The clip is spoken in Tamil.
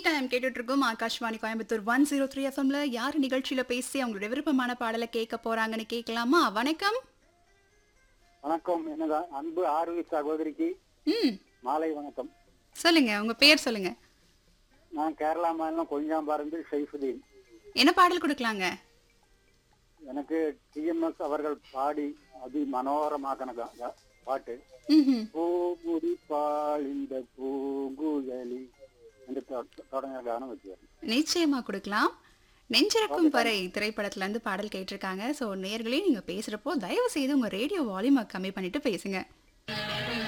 டைம் கேட்டுட்டு இருக்கோம் Akashvani Coimbatore one zero three எஃப்எம்ல யார் நிகழ்ச்சியில பேசி அவங்களுடைய விருப்பமான பாடலை கேட்க போறாங்கன்னு கேட்கலாமா வணக்கம் வணக்கம் எனது அன்பு ஆர்வி சகோதரிக்கு ம் மாலை வணக்கம் சொல்லுங்க உங்க பேர் சொல்லுங்க நான் கேரளா மாநிலம் கொஞ்சாம்பாருந்து ஷைஃபுதீன் என்ன பாடல் கொடுக்கலாங்க எனக்கு டிஎம்எஸ் அவர்கள் பாடி அதி மனோகரமாக்கின கா- கா- பாட்டு ம் பூமுடி பால் இந்த பூங்குழலி என்று தொ- தொடங்கிய கானம் வச்சுக்கிறேன் நிச்சயமா கொடுக்கலாம் நெஞ்சிறக்கும் பறை திரைப்படத்துல இருந்து பாடல் கேட்டிருக்காங்க ஸோ நேர்களே நீங்க பேசுறப்போ தயவு செய்து உங்க ரேடியோ வால்யூமை கம்மி பண்ணிட்டு பேசுங்க